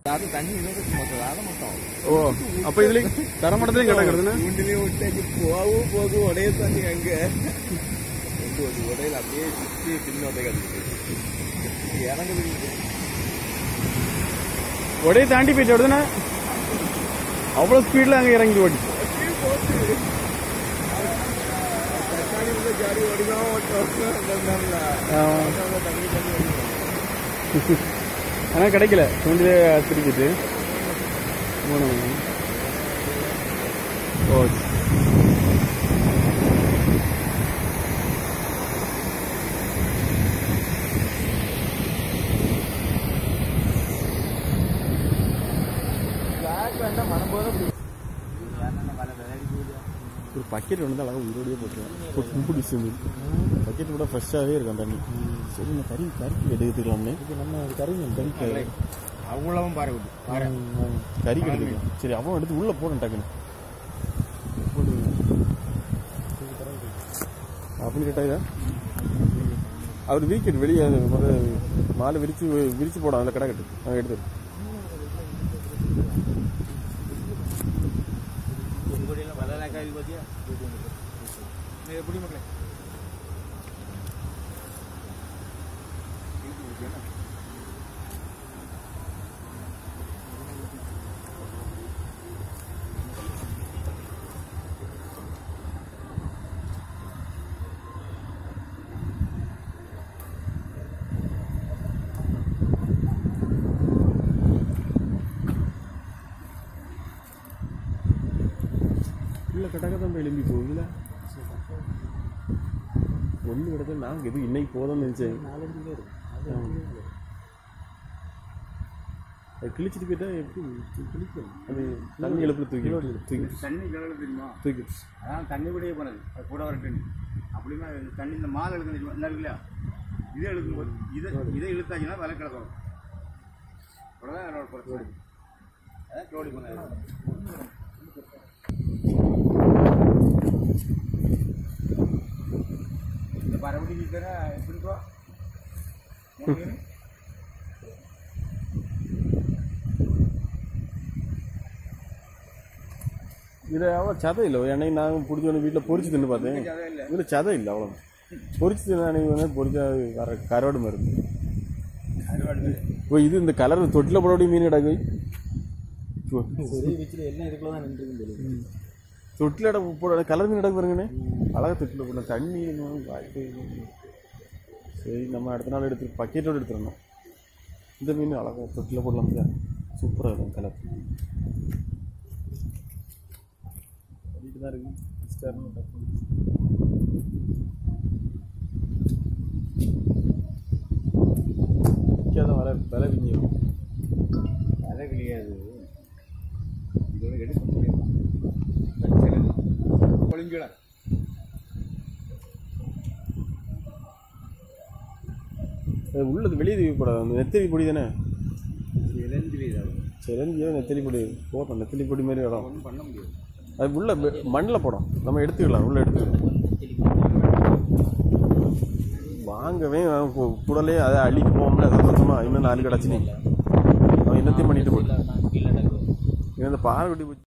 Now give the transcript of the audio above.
அது தண்ணி இழுக்க மொத்தம் வேலை மொத்தம் ஓ அப்ப இதுல தரமட்டத்திலையும் கிடக்குறதுன்னு கூண்டிலையும் விட்டாச்சு போகவும் போகும் உடைய தண்ணி அங்க கொண்டு வந்து உடையில அப்படியே சுத்தி பின்னோட்டை கட்டுது இறங்குது உடைய தாண்டி போயிட்டு வருதுண்ணே அவ்வளவு ஸ்பீட்ல அங்க இறங்கி ஓடி தக்காளி வந்து ஜாடி ஓடிதான் ஓட்டம் தண்ணி தண்ணி ஓடிடும் ஆனா கிடைக்கல தூண்டிலே திருப்பிட்டு போனோம். ஓ பேக் வேண்டாம் மனம் போத ஒரு பக்கெட் வந்து அழகாக உயிரோடையே போட்டுருவேன் பிடிச்சி பக்கெட் கூட ஃப்ரெஷ்ஷாகவே இருக்கும் தண்ணி சரி நான் கறி கறிக்கு எடுத்துக்கலாம்னே இது நம்ம கறி கறி அவ்வளவும் பாரு விட்டு பாரு கறி எடுத்துக்கலாம் சரி அவன் எடுத்து உள்ள போடணும் டக்குன்னு அப்படி கேட்டாங்க அவர் வீக்கெட் வெளியே ஒரு மாலை விரிச்சு விரிச்சு போடும் அதில் கடை கட்டு அவன் எடுத்து எப்படி மக்களே இல்லை கட்டாக்க தான் எழும்பி போகுதுல ஒன்று கிடக்க நான் இது இன்னைக்கு போதும்னு நினைச்சேன் அது கிழிச்சிட்டு போயிட்டா எப்படி கிழிக்கும் அது தண்ணி எழுப்புல தூக்கி தூக்கி தண்ணி கிணறு தெரியுமா தூக்கி அதான் தண்ணி கூடயே போனது அது கூட வரட்டும் அப்படின்னா இந்த தண்ணி இந்த மாலை இழுக்கு என்ன இருக்கு இல்லையா இதை இழுக்கும்போது இதை இதை இழுத்தாச்சுன்னா விலை கிடக்கும் அவ்வளோதான் என்னோட பிரச்சனை அதான் ஜோடி பண்ண இந்த பரவடி வீட்டுல எப்படி இருக்கோ இதில் அவ்வளோ சதை இல்லை என்னை நான் பிடிச்சோன்னு வீட்டில் பொரிச்சு தின்னு பார்த்தேன் ஜாதகம் இல்லை இதில் சதை இல்லை அவ்வளோ பொரிச்சு தின்னு அன்னைக்கு வந்து பொரிச்சா கர கரோடு மாதிரி இருக்கு அறுவாடு இப்போ இது இந்த கலர் தொட்டில் போடக்கூடிய மீன் கிடக்கு இப்போ எல்லாம் இதுக்குள்ள தான் நின்றுருக்கு தொட்டில் இடம் போட கலர் மீன் கிடக்கு பாருங்கண்ணே அழகாக தொட்டில் போட தண்ணி இன்னும் வாய்ப்பு இல்லை. சரி நம்ம அடுத்த நாள் எடுத்து பக்கெட்டோடு எடுத்துடணும் இந்த மீன் அழகாக தொட்டில் போடலாம் சார் சூப்பராக இருக்கும் கலர் பண்ணிட்டு தான் இருக்கு ஸ்டார்னு டக்குனு. விற்காத வர விலை விஞ்சிடும் விலை கிடையாது இதோட எடுக்க முடியும் பொழிஞ்சிடும் அது உள்ளது வெளியே தூக்கக்கூடாது அந்த நெத்திலி பொடி தானே இளந்திரி சிறந்தியோ நெத்திலி பொடி போட்டோம் நெத்திலி பொடி மாதிரி இடம் ஒன்றும் பண்ண முடியாது அது உள்ள மண்ணில் போடும் நம்ம எடுத்துக்கலாம் உள்ள எடுத்துக்கலாம் வாங்கவே அவன் கு- குடலே அதை அள்ளிட்டு போவோம்ல சந்தோஷமா இன்னும் நாலு கிடச்சி நீ அவன் என்னத்தையும் பண்ணிட்டு போய் இந்த பாறை குட்டி